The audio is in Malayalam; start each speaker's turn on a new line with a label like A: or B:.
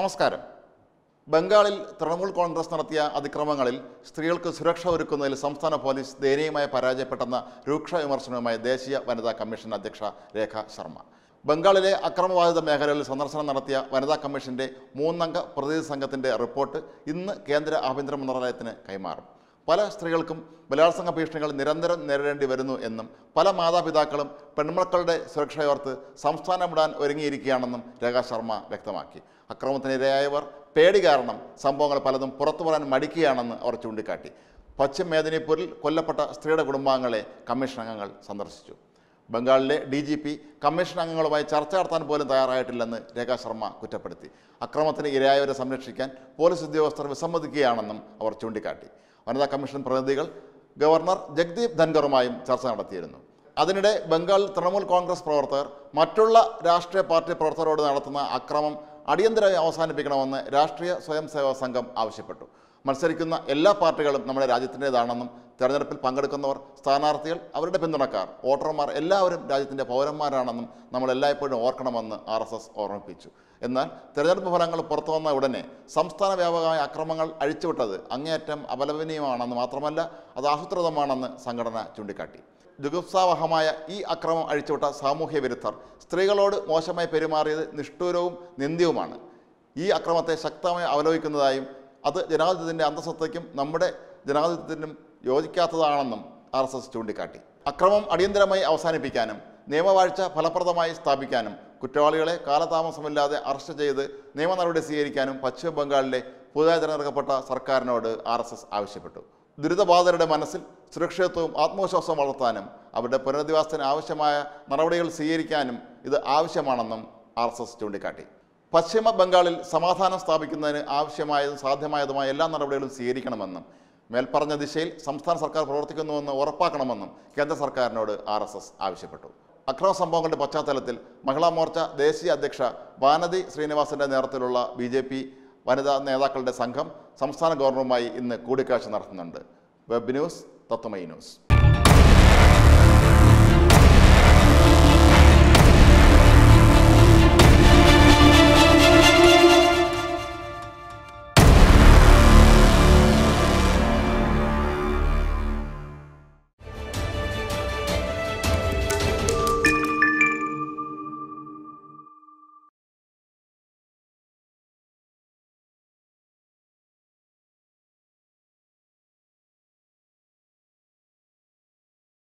A: നമസ്കാരം ബംഗാളിൽ തൃണമൂൽ കോൺഗ്രസ് നടത്തിയ അതിക്രമങ്ങളിൽ സ്ത്രീകൾക്ക് സുരക്ഷ ഒരുക്കുന്നതിൽ സംസ്ഥാന പോലീസ് ദയനീയമായി പരാജയപ്പെട്ടെന്ന രൂക്ഷ വിമർശനവുമായി ദേശീയ വനിതാ കമ്മീഷൻ അധ്യക്ഷ രേഖ ശർമ്മ ബംഗാളിലെ അക്രമബാധിത മേഖലകളിൽ സന്ദർശനം നടത്തിയ വനിതാ കമ്മീഷന്റെ മൂന്നംഗ പ്രതിനിധി സംഘത്തിന്റെ റിപ്പോർട്ട് ഇന്ന് കേന്ദ്ര ആഭ്യന്തര മന്ത്രാലയത്തിന് കൈമാറും പല സ്ത്രീകൾക്കും ബലാത്സംഗ ഭീഷണികൾ നിരന്തരം നേരിടേണ്ടി വരുന്നു എന്നും പല മാതാപിതാക്കളും പെൺമക്കളുടെ സുരക്ഷയോർത്ത് സംസ്ഥാനം വിടാൻ ഒരുങ്ങിയിരിക്കുകയാണെന്നും രേഖ ശർമ്മ വ്യക്തമാക്കി അക്രമത്തിനിരയായവർ പേടി കാരണം സംഭവങ്ങൾ പലതും പുറത്തു പറയാൻ മടിക്കുകയാണെന്ന് അവർ ചൂണ്ടിക്കാട്ടി പശ്ചിം മേദിനിപൂരിൽ കൊല്ലപ്പെട്ട സ്ത്രീയുടെ കുടുംബാംഗങ്ങളെ കമ്മീഷൻ അംഗങ്ങൾ സന്ദർശിച്ചു ബംഗാളിലെ ഡി ജി പി കമ്മീഷൻ അംഗങ്ങളുമായി ചർച്ച നടത്താൻ പോലും തയ്യാറായിട്ടില്ലെന്ന് രേഖ ശർമ്മ കുറ്റപ്പെടുത്തി അക്രമത്തിന് ഇരയായവരെ സംരക്ഷിക്കാൻ പോലീസ് ഉദ്യോഗസ്ഥർ വിസമ്മതിക്കുകയാണെന്നും അവർ ചൂണ്ടിക്കാട്ടി വനിതാ കമ്മീഷൻ പ്രതിനിധികൾ ഗവർണർ ജഗ്ദീപ് ധൻഖറുമായും ചർച്ച നടത്തിയിരുന്നു അതിനിടെ ബംഗാൾ തൃണമൂൽ കോൺഗ്രസ് പ്രവർത്തകർ മറ്റുള്ള രാഷ്ട്രീയ പാർട്ടി പ്രവർത്തകരോട് നടത്തുന്ന അക്രമം അടിയന്തരമായി അവസാനിപ്പിക്കണമെന്ന് രാഷ്ട്രീയ സ്വയം സേവക സംഘം ആവശ്യപ്പെട്ടു മത്സരിക്കുന്ന എല്ലാ പാർട്ടികളും നമ്മുടെ രാജ്യത്തിൻ്റെതാണെന്നും തെരഞ്ഞെടുപ്പിൽ പങ്കെടുക്കുന്നവർ സ്ഥാനാർത്ഥികൾ അവരുടെ പിന്തുണക്കാർ വോട്ടർമാർ എല്ലാവരും രാജ്യത്തിൻ്റെ പൗരന്മാരാണെന്നും നമ്മൾ എല്ലായ്പ്പോഴും ഓർക്കണമെന്ന് ആർ എസ് എസ് ഓർമ്മിപ്പിച്ചു എന്നാൽ തെരഞ്ഞെടുപ്പ് ഫലങ്ങൾ പുറത്തു വന്ന ഉടനെ സംസ്ഥാന വ്യാപകമായ അക്രമങ്ങൾ അഴിച്ചുവിട്ടത് അങ്ങേയറ്റം അപലപനീയമാണെന്ന് മാത്രമല്ല അത് ആസൂത്രിതമാണെന്ന് സംഘടന ചൂണ്ടിക്കാട്ടി ജുഗുപ്സാവഹമായ ഈ അക്രമം അഴിച്ചുവിട്ട സാമൂഹ്യ വിരുദ്ധർ സ്ത്രീകളോട് മോശമായി പെരുമാറിയത് നിഷ്ഠൂരവും നിന്ദ്യവുമാണ് ഈ അക്രമത്തെ ശക്തമായി അവലോകിക്കുന്നതായും അത് ജനാധിപത്യത്തിൻ്റെ അന്തസ്സത്തയ്ക്കും നമ്മുടെ ജനാധിപത്യത്തിനും യോജിക്കാത്തതാണെന്നും ആർ എസ് എസ് ചൂണ്ടിക്കാട്ടി അക്രമം അടിയന്തരമായി അവസാനിപ്പിക്കാനും നിയമവാഴ്ച ഫലപ്രദമായി സ്ഥാപിക്കാനും കുറ്റവാളികളെ കാലതാമസമില്ലാതെ അറസ്റ്റ് ചെയ്ത് നിയമ നടപടി സ്വീകരിക്കാനും പശ്ചിമ ബംഗാളിലെ പുതുതായി തിരഞ്ഞെടുക്കപ്പെട്ട സർക്കാരിനോട് ആർ എസ് എസ് ആവശ്യപ്പെട്ടു ദുരിതബാധിതരുടെ മനസ്സിൽ സുരക്ഷിതത്വവും ആത്മവിശ്വാസവും വളർത്താനും അവരുടെ പുനരധിവാസത്തിന് ആവശ്യമായ നടപടികൾ സ്വീകരിക്കാനും ഇത് ആവശ്യമാണെന്നും ആർ എസ് എസ് ചൂണ്ടിക്കാട്ടി പശ്ചിമ ബംഗാളിൽ സമാധാനം സ്ഥാപിക്കുന്നതിന് ആവശ്യമായതും സാധ്യമായതുമായ എല്ലാ നടപടികളും സ്വീകരിക്കണമെന്നും മേൽപ്പറഞ്ഞ ദിശയിൽ സംസ്ഥാന സർക്കാർ പ്രവർത്തിക്കുന്നുവെന്ന് ഉറപ്പാക്കണമെന്നും കേന്ദ്ര സർക്കാരിനോട് ആർ എസ് എസ് ആവശ്യപ്പെട്ടു അക്രമ സംഭവങ്ങളുടെ പശ്ചാത്തലത്തിൽ മഹിളാ മോർച്ച ദേശീയ അധ്യക്ഷ വാനതി ശ്രീനിവാസന്റെ നേതൃത്വത്തിലുള്ള ബി ജെ പി വനിതാ നേതാക്കളുടെ സംഘം സംസ്ഥാന ഗവർണറുമായി ഇന്ന് കൂടിക്കാഴ്ച നടത്തുന്നുണ്ട് വെബ് ന്യൂസ് തത്വമൈ ന്യൂസ്